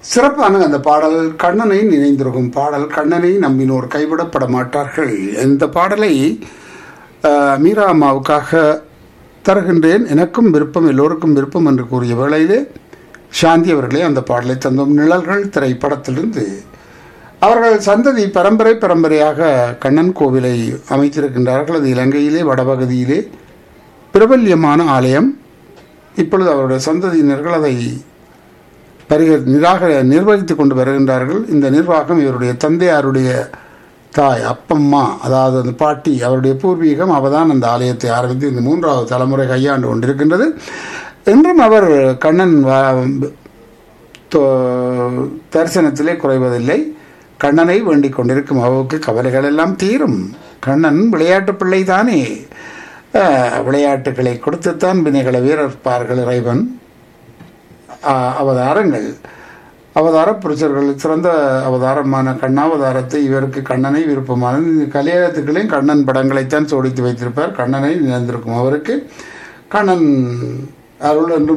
சிறப்பான அந்த பாடல் கண்ணனை நினைந்திருக்கும் பாடல் கண்ணனை நம்பினோர் கைவிடப்பட மாட்டார்கள் இந்த பாடலை அஹ், மீரா அம்மாவுக்காக தருகின்றேன் எனக்கும் விருப்பம் எல்லோருக்கும் விருப்பம் என்று கூறிய வேளையிலே சாந்தி அவர்களே அந்த பாடலை தந்தோம் நிழல்கள் திரைப்படத்திலிருந்து அவர்கள் சந்ததி பரம்பரை பரம்பரையாக கண்ணன் கோவிலை அமைத்திருக்கின்றார்கள் அது இலங்கையிலே வடபகுதியிலே பிரபல்யமான ஆலயம் இப்பொழுது அவருடைய சந்ததியினர்கள் அதை பரிக நிராக நிர்வகித்துக் கொண்டு வருகின்றார்கள் இந்த நிர்வாகம் இவருடைய தந்தையாருடைய தாய் அப்பம்மா அதாவது அந்த பாட்டி அவருடைய பூர்வீகம் அவதான் அந்த ஆலயத்தை ஆரம்பித்து இந்த மூன்றாவது தலைமுறை கையாண்டு கொண்டிருக்கின்றது என்றும் அவர் கண்ணன் வா- தோ- தரிசனத்திலே குறைவதில்லை கண்ணனை வேண்டிக் கொண்டிருக்கும் அவருக்கு கவலைகள் எல்லாம் தீரும் கண்ணன் விளையாட்டு பிள்ளை தானே அஹ், விளையாட்டுகளை கொடுத்துத்தான் வினைகளை வீரர்ப்பார்கள் இறைவன் ஆஹ், அவதாரங்கள் அவதார புருஷர்கள் சிறந்த அவதாரமான கண்ணாவதாரத்தை இவருக்கு கண்ணனை விருப்பமானது இந்த கல்யாணத்துக்களையும் கண்ணன் படங்களைத்தான் சோடித்து வைத்திருப்பார் கண்ணனை நினைந்திருக்கும் அவருக்கு கண்ணன் அருள் என்று